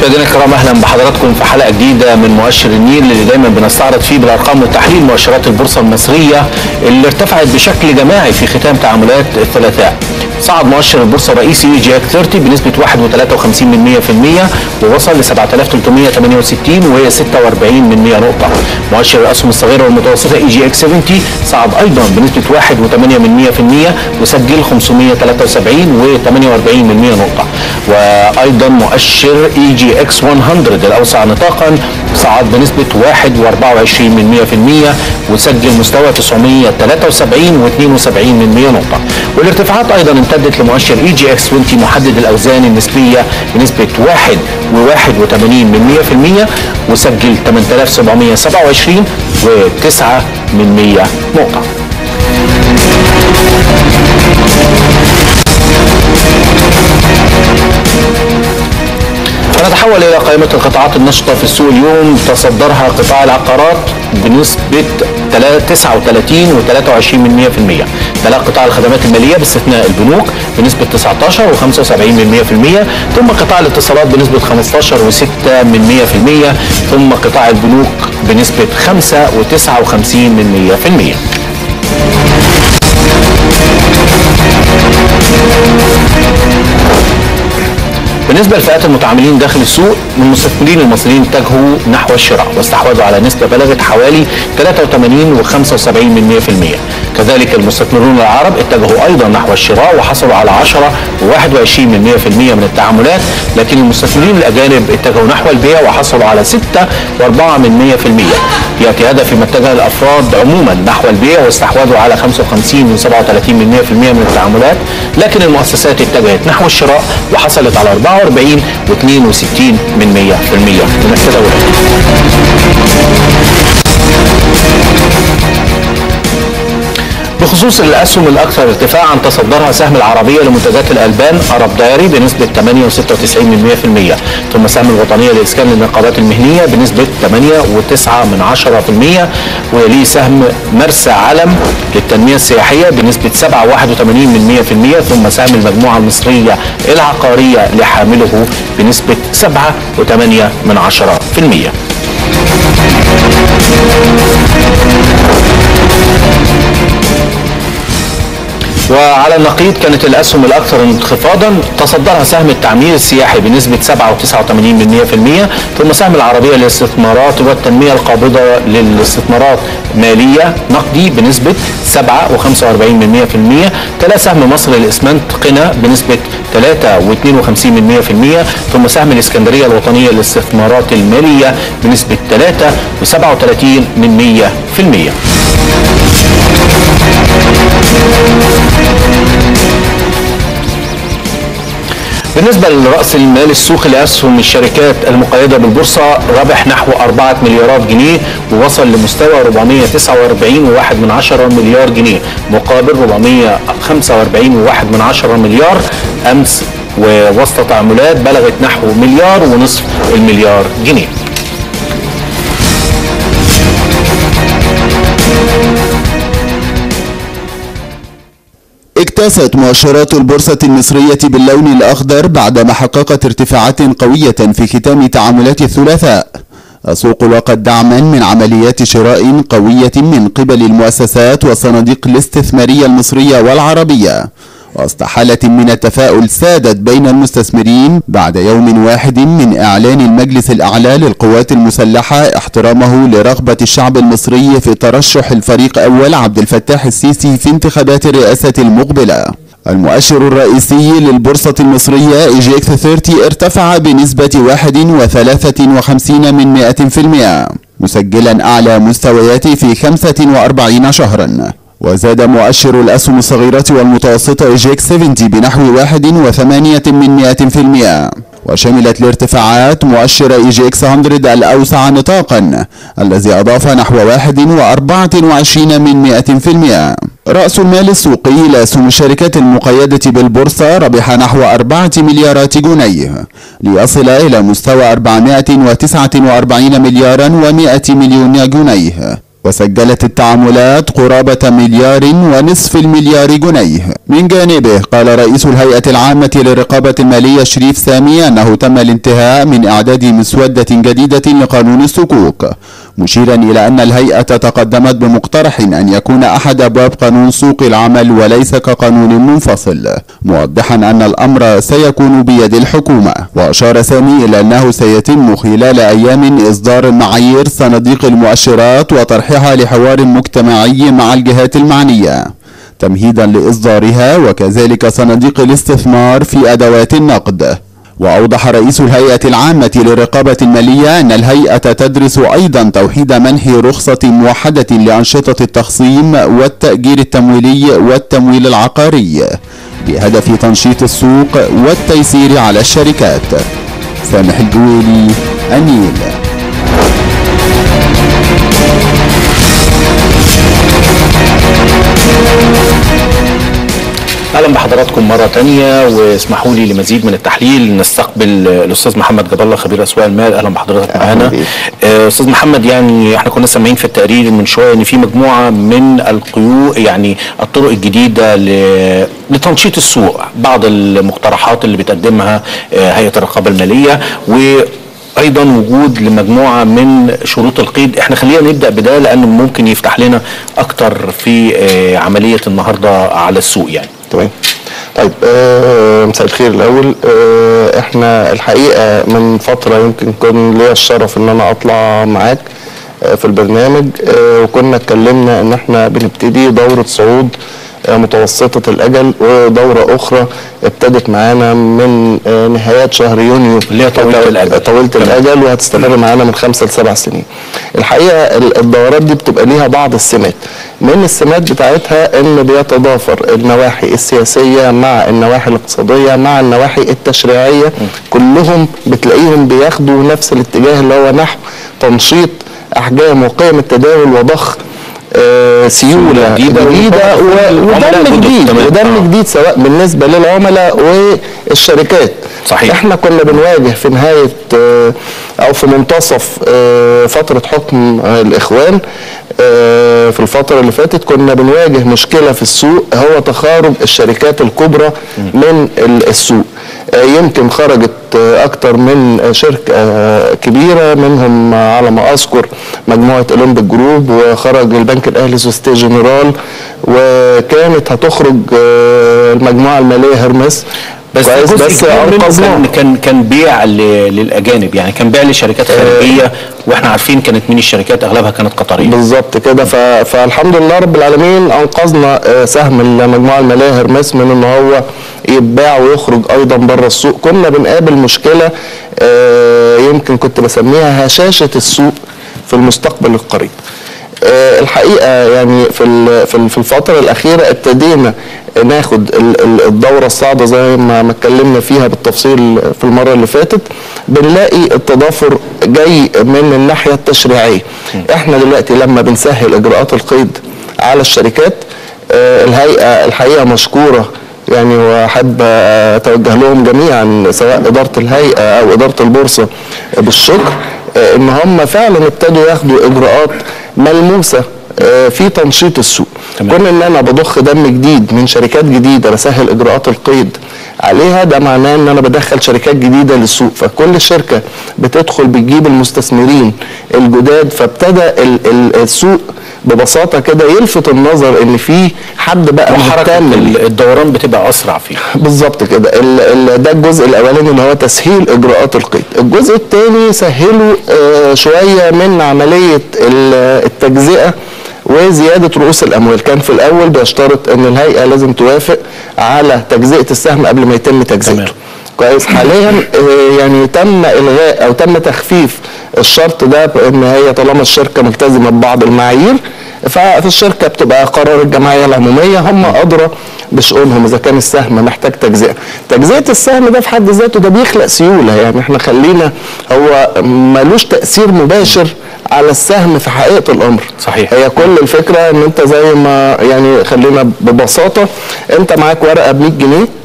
مشاهدينا الكرام اهلا بحضراتكم في حلقه جديده من مؤشر النيل اللي دايما بنستعرض فيه بالارقام والتحليل مؤشرات البورصه المصريه اللي ارتفعت بشكل جماعي في ختام تعاملات الثلاثاء. صعد مؤشر البورصه الرئيسي اي جي اك 30 بنسبه 1.53 من 1% ووصل ل 7368 وهي 46 من 100 نقطه. مؤشر الاسهم الصغيره والمتوسطه اي جي اك 70 صعد ايضا بنسبه 1.8 من 1% وسجل 573 و48 من 100 نقطه. وايضا مؤشر اي جي اكس 100 الاوسع نطاقا صعد بنسبه 1.24 من 100% وسجل مستوى 973 و72 من 100 نقطه. والارتفاعات ايضا امتدت لمؤشر اي جي اكس 20 محدد الاوزان النسبيه بنسبه 1 و81 من 100% وسجل 8727 و9 من 100 نقطه. فنتحول الى قائمه القطاعات النشطه في السوق اليوم تصدرها قطاع العقارات بنسبه 39 و23 من 100% تلا قطاع الخدمات الماليه باستثناء البنوك بنسبه 19 و75 من 100% ثم قطاع الاتصالات بنسبه 15 و6 من 100% ثم قطاع البنوك بنسبه 5 و59 من 100% بالنسبه لفئات المتعاملين داخل السوق المستثمرين المصريين اتجهوا نحو الشراء واستحوذوا على نسبه بلغت حوالي 83 و75 من 100% كذلك المستثمرون العرب اتجهوا ايضا نحو الشراء وحصلوا على 10 و21 من 100% من التعاملات لكن المستثمرين الاجانب اتجهوا نحو البيع وحصلوا على 6 و4 من 100% ياتي هذا فيما اتجه الافراد عموما نحو البيع واستحوذوا على 55 و37 من 100% من التعاملات لكن المؤسسات اتجهت نحو الشراء وحصلت على 44 و62 من 100% من التداولات بخصوص الاسهم الاكثر ارتفاعا تصدرها سهم العربيه لمنتجات الالبان ارب دايري بنسبه 8 و96 من 100% ثم سهم الوطنيه لاسكان للنقابات المهنيه بنسبه 8 و9 من 10% ويليه سهم مرسى علم للتنميه السياحيه بنسبه 7 و81 من 100% ثم سهم المجموعه المصريه العقاريه لحامله بنسبه 7 و8 من 10%. وعلى النقيض كانت الاسهم الاكثر انخفاضا تصدرها سهم التعمير السياحي بنسبه 7.89 من 100% ثم سهم العربيه للاستثمارات والتنميه القابضه للاستثمارات ماليه نقدي بنسبه 7.45 من 100% تلا سهم مصر للاسمنت قنا بنسبه 3.52 من 100% ثم سهم الاسكندريه الوطنيه للاستثمارات الماليه بنسبه 3.37 من 100%. بالنسبة لرأس المال السوقي لأسهم الشركات المقيدة بالبورصة ربح نحو 4 مليارات جنيه ووصل لمستوى 449.1 من عشرة مليار جنيه مقابل 445.1 من عشرة مليار أمس ووسط تعاملات بلغت نحو مليار ونصف المليار جنيه اكتست مؤشرات البورصة المصرية باللون الأخضر بعدما حققت ارتفاعات قوية في ختام تعاملات الثلاثاء السوق لقت دعما من عمليات شراء قوية من قبل المؤسسات والصناديق الاستثمارية المصرية والعربية وسط حالة من التفاؤل سادت بين المستثمرين بعد يوم واحد من إعلان المجلس الأعلى للقوات المسلحة احترامه لرغبة الشعب المصري في ترشح الفريق أول عبد الفتاح السيسي في انتخابات الرئاسة المقبلة المؤشر الرئيسي للبورصة المصرية إيجيكس 30 ارتفع بنسبة 1.53 من 100% مسجلا أعلى مستوياته في 45 شهرا وزاد مؤشر الأسهم الصغيرة والمتوسطة إيجيك 70 بنحو واحد وثمانية من مئة في المئة وشملت الارتفاعات مؤشر اي جي اكس 100 الاوسع نطاقا الذي اضاف نحو واحد واربعة وعشرين من مئة في المئة رأس المال السوقي لأسهم الشركات المقيدة بالبورصة ربح نحو أربعة مليارات جنيه ليصل إلى مستوى 449 مليارا و100 مليون جنيه وسجلت التعاملات قرابة مليار ونصف المليار جنيه من جانبه قال رئيس الهيئة العامة للرقابة المالية شريف سامي أنه تم الانتهاء من إعداد مسودة جديدة لقانون الصكوك مشيرا إلى أن الهيئة تقدمت بمقترح أن يكون أحد أبواب قانون سوق العمل وليس كقانون منفصل موضحا أن الأمر سيكون بيد الحكومة وأشار سامي إلى أنه سيتم خلال أيام إصدار معايير صناديق المؤشرات وطرحها لحوار مجتمعي مع الجهات المعنية تمهيدا لإصدارها وكذلك صناديق الاستثمار في أدوات النقد وأوضح رئيس الهيئة العامة للرقابة المالية أن الهيئة تدرس أيضا توحيد منح رخصة موحدة لأنشطة التخصيم والتأجير التمويلي والتمويل العقاري بهدف تنشيط السوق والتيسير على الشركات سامح الجويلي النيل اهلا بحضراتكم مره تانية واسمحوا لي لمزيد من التحليل نستقبل الاستاذ محمد جاب الله خبير اسواق المال اهلا بحضرتك معانا آه، استاذ محمد يعني احنا كنا سامعين في التقرير من شويه ان في مجموعه من القيود يعني الطرق الجديده ل- لتنشيط السوق بعض المقترحات اللي بتقدمها آه، هيئه الرقابه الماليه و ايضا وجود لمجموعه من شروط القيد احنا خلينا نبدا بده لانه ممكن يفتح لنا اكتر في آه، عمليه النهارده على السوق يعني تمام طيب آه مساء الخير الاول آه احنا الحقيقه من فتره يمكن كان ليا الشرف ان انا اطلع معاك آه في البرنامج آه وكنا اتكلمنا ان احنا بنبتدي دوره صعود آه متوسطه الاجل ودوره اخرى ابتدت معانا من آه نهايات شهر يونيو اللي هي طويلة الأجل. طويله الاجل وهتستمر معانا من خمسه لسبع سنين. الحقيقه ال- الدورات دي بتبقى ليها بعض السمات. من السمات بتاعتها ان بيتضافر النواحي السياسيه مع النواحي الاقتصاديه مع النواحي التشريعيه كلهم بتلاقيهم بياخدوا نفس الاتجاه اللي هو نحو تنشيط احجام وقيم التداول وضخ آه، سيوله جديدة جديده و- والعملاء ودم الجدد. جديد تمام. ودم آه. جديد سواء بالنسبه للعملاء والشركات صحيح. احنا كنا بنواجه في نهايه آه، او في منتصف آه، فتره حكم آه، الاخوان آه، في الفتره اللي فاتت كنا بنواجه مشكله في السوق هو تخارج الشركات الكبرى من ال- السوق آه، يمكن خرجت آه، اكتر من آه، شركه آه، كبيره منهم آه، على ما اذكر مجموعه اولمبيك جروب وخرج البنك الاهلي سوستي جنرال وكانت هتخرج آه، المجموعه الماليه هرمس بس كويس جزء بس كبير منه انقذناه كان كان كان بيع ل- للاجانب يعني كان بيع لشركات خارجيه واحنا عارفين كانت مين الشركات اغلبها كانت قطريه بالظبط كده ف... فالحمد لله رب العالمين انقذنا آه، سهم المجموعه الماليه هرمس من ان هو يتباع ويخرج ايضا بره السوق كنا بنقابل مشكله آه، يمكن كنت بسميها هشاشه السوق في المستقبل القريب آه، الحقيقه يعني في ال- في ال- في الفتره الاخيره ابتدينا ناخد ال- ال- الدوره الصاعده زي ما ما اتكلمنا فيها بالتفصيل في المره اللي فاتت بنلاقي التضافر جاي من الناحيه التشريعيه احنا دلوقتي لما بنسهل اجراءات القيد على الشركات آه، الهيئه الحقيقه مشكوره يعني واحب اتوجه لهم جميعا سواء اداره الهيئه او اداره البورصه بالشكر آه، ان هم فعلا ابتدوا ياخدوا اجراءات ملموسه آه، في تنشيط السوق تمام. كون ان انا بضخ دم جديد من شركات جديده بسهل اجراءات القيد عليها ده معناه ان انا بدخل شركات جديده للسوق فكل شركه بتدخل بتجيب المستثمرين الجداد فابتدى ال- ال- السوق ببساطه كده يلفت النظر ان في حد بقى وحركه مهتم ال- الدوران بتبقى اسرع فيه بالظبط كده ال ال ده الجزء الاولاني اللي هو تسهيل اجراءات القيد الجزء الثاني سهلوا آه شويه من عمليه ال- التجزئه وزياده رؤوس الاموال كان في الاول بيشترط ان الهيئه لازم توافق على تجزئه السهم قبل ما يتم تجزئته تمام. كويس حاليا آه، يعني تم الغاء او تم تخفيف الشرط ده بان هي طالما الشركه ملتزمه ببعض المعايير ففي الشركه بتبقى قرار الجمعيه العموميه هم ادرى بشؤونهم اذا كان السهم محتاج تجزئه. تجزئه السهم ده في حد ذاته ده بيخلق سيوله يعني احنا خلينا هو ملوش تاثير مباشر على السهم في حقيقه الامر. صحيح. هي كل الفكره ان انت زي ما يعني خلينا ببساطه انت معاك ورقه ب 100 جنيه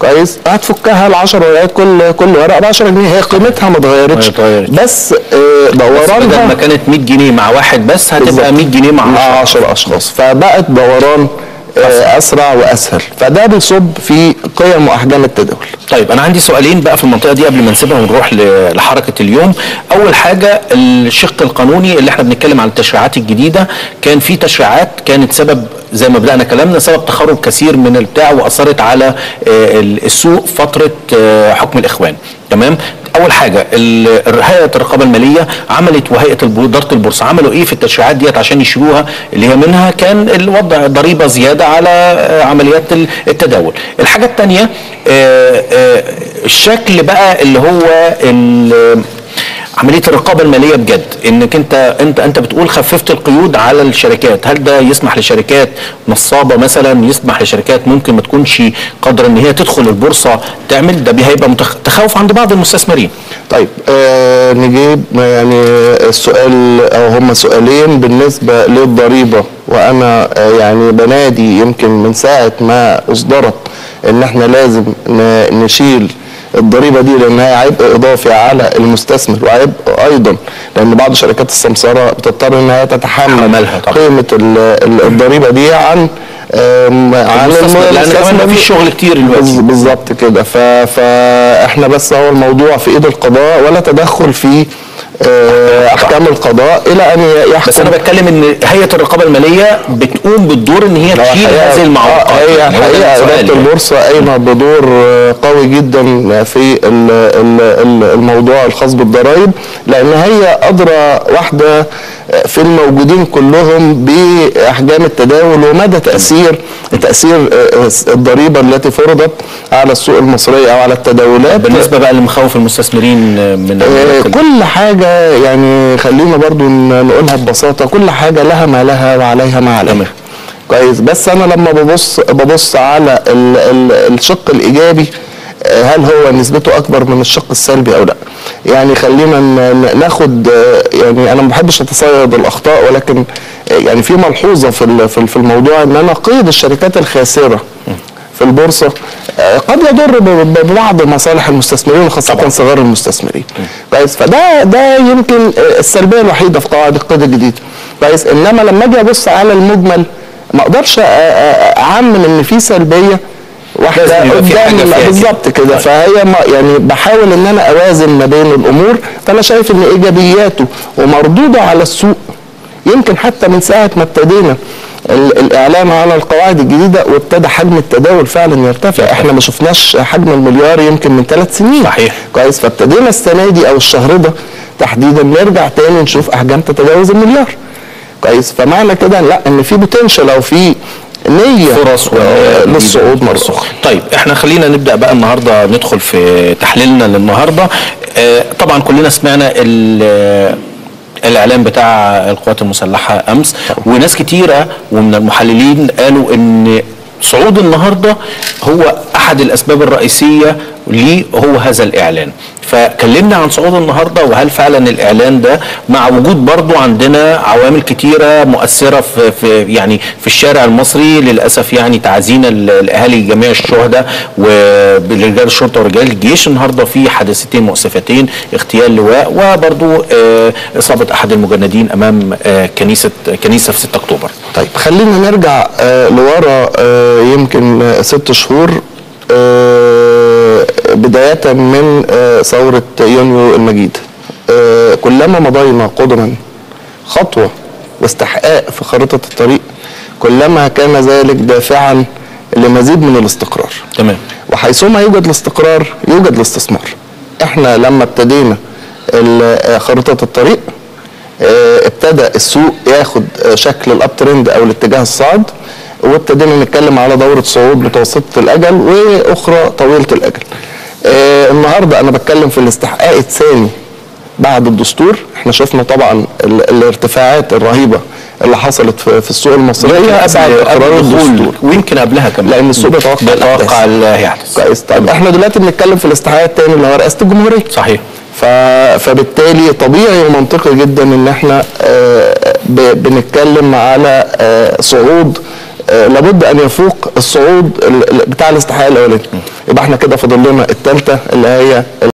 كويس هتفكها ل 10 ورقات كل كل ورقه ب 10 جنيه هي قيمتها ما اتغيرتش ما اتغيرتش. بس آه، بس بدل ما دورانها كانت 100 جنيه مع واحد بس هتبقى بالظبط. 100 جنيه مع مع 10 10 اشخاص فبقت دوران آه، اسرع واسهل فده بيصب في قيم واحجام التداول طيب انا عندي سؤالين بقى في المنطقه دي قبل ما نسيبها ونروح ل- لحركه اليوم اول حاجه الشق القانوني اللي احنا بنتكلم عن التشريعات الجديده كان في تشريعات كانت سبب زي ما بدانا كلامنا سبب تخرج كثير من البتاع واثرت على آه، ال- السوق فتره آه، حكم الاخوان تمام اول حاجه ال- هيئه الرقابه الماليه عملت وهيئه الب- اداره البورصه عملوا ايه في التشريعات ديت عشان يشيلوها اللي هي منها كان الوضع ضريبه زياده على آه، عمليات ال- التداول الحاجه الثانيه الشكل بقى اللي هو ال- عمليه الرقابه الماليه بجد انك انت انت انت بتقول خففت القيود على الشركات هل ده يسمح لشركات نصابه مثلا يسمح لشركات ممكن ما تكونش قادره ان هي تدخل البورصه تعمل ده هيبقى متخ- تخوف عند بعض المستثمرين طيب آه نجيب يعني السؤال او هما سؤالين بالنسبه للضريبه وانا آه يعني بنادي يمكن من ساعه ما اصدرت ان احنا لازم ن- نشيل الضريبه دي لانها عبء اضافي على المستثمر وعبء ايضا لان بعض شركات السمسره بتضطر انها تتحمل تحملها طبعا. قيمه ال- ال- الضريبه دي عن آم، عن المستثمر، لأن كمان المستثمر. مفيش شغل كتير دلوقتي. بز- بالظبط كده ف... فاحنا بس هو الموضوع في ايد القضاء ولا تدخل في آه، احكام القضاء الى ان يحكم بس انا بتكلم ان هيئه الرقابه الماليه بتقوم بالدور ان هي هو تشيل الحقيقة- هذه المعوقات آه، هي يعني هو ده الحقيقه السؤال اداره يعني. البورصه قايمه بدور آه، قوي جدا في ال- ال- ال- الموضوع الخاص بالضرائب لان هي ادرى واحده آه، في الموجودين كلهم باحجام التداول ومدى تاثير تاثير آه، الضريبه التي فرضت على السوق المصريه او على التداولات بالنسبه بقى لمخاوف المستثمرين من آه، الولايات ال- كل حاجة يعني خلينا برضو ن- نقولها ببساطة كل حاجة لها ما لها وعليها ما عليها تمام. كويس بس أنا لما ببص ببص على ال ال الشق الإيجابي آه، هل هو نسبته أكبر من الشق السلبي أو لا يعني خلينا ن- ن- ناخد آه، يعني أنا ما بحبش أتصيد الأخطاء ولكن آه، يعني في ملحوظة في ال- في ال- في الموضوع إن أنا قيد الشركات الخاسرة في البورصه آه، قد يضر ب- ب- ببعض مصالح المستثمرين وخاصه طبعاً. صغار المستثمرين كويس فده ده يمكن آه، السلبيه الوحيده في قواعد القيد الجديده كويس انما لما اجي ابص على المجمل ما اقدرش أ- أ- اعمم ان في سلبيه واحده لازم يبقى في حاجة قدام فيها كده. بالظبط كده طيب. فهي ما يعني بحاول ان انا اوازن ما بين الامور فانا شايف ان ايجابياته ومردوده على السوق يمكن حتى من ساعه ما ابتدينا ال- الاعلان على القواعد الجديده وابتدى حجم التداول فعلا يرتفع احنا ما شفناش حجم المليار يمكن من ثلاث سنين صحيح. كويس فابتدينا السنه دي او الشهر ده تحديدا نرجع تاني نشوف احجام تتجاوز المليار كويس فمعنى كده لا ان في بوتنشال او في نيه فرص و- آه، للصعود مره اخرى طيب احنا خلينا نبدا بقى النهارده ندخل في تحليلنا للنهارده آه، طبعا كلنا سمعنا ال- الاعلان بتاع القوات المسلحه امس وناس كتيره ومن المحللين قالوا ان صعود النهارده هو احد الاسباب الرئيسيه ليه هو هذا الاعلان فكلمنا عن صعود النهارده وهل فعلا الاعلان ده مع وجود برضو عندنا عوامل كتيره مؤثره في, في يعني في الشارع المصري للاسف يعني تعزينا ل- لاهالي جميع الشهداء ورجال الشرطه ورجال الجيش النهارده في حادثتين مؤسفتين اغتيال لواء وبرضو آه، اصابه احد المجندين امام آه، كنيسه كنيسه في 6 اكتوبر طيب خلينا نرجع آه لورا آه يمكن آه ست شهور آه بداية من آه ثورة يونيو المجيد آه كلما مضينا قدما خطوة واستحقاق في خريطة الطريق كلما كان ذلك دافعا لمزيد من الاستقرار تمام وحيثما يوجد الاستقرار يوجد الاستثمار احنا لما ابتدينا ال- خريطة الطريق اه، ابتدى السوق ياخد اه، شكل الاب ترند او الاتجاه الصاعد وابتدينا نتكلم على دورة صعود متوسطة الاجل واخرى طويلة الاجل اه، النهاردة انا بتكلم في الاستحقاق الثاني بعد الدستور احنا شفنا طبعا ال- الارتفاعات الرهيبة اللي حصلت في في السوق المصرية بعد اقرار الدستور ويمكن قبلها كمان لان السوق بيتوقع بيتوقع اللي هيحدث كويس طيب احنا دلوقتي بنتكلم في الاستحقاق الثاني اللي هو رئاسه الجمهوريه صحيح ف... فبالتالي طبيعي ومنطقي جدا ان احنا آه، ب... بنتكلم على آه، صعود آه، لابد ان يفوق الصعود ال- ال- بتاع الاستحقاق الاولاني يبقى احنا كده فاضل لنا الثالثه اللي هي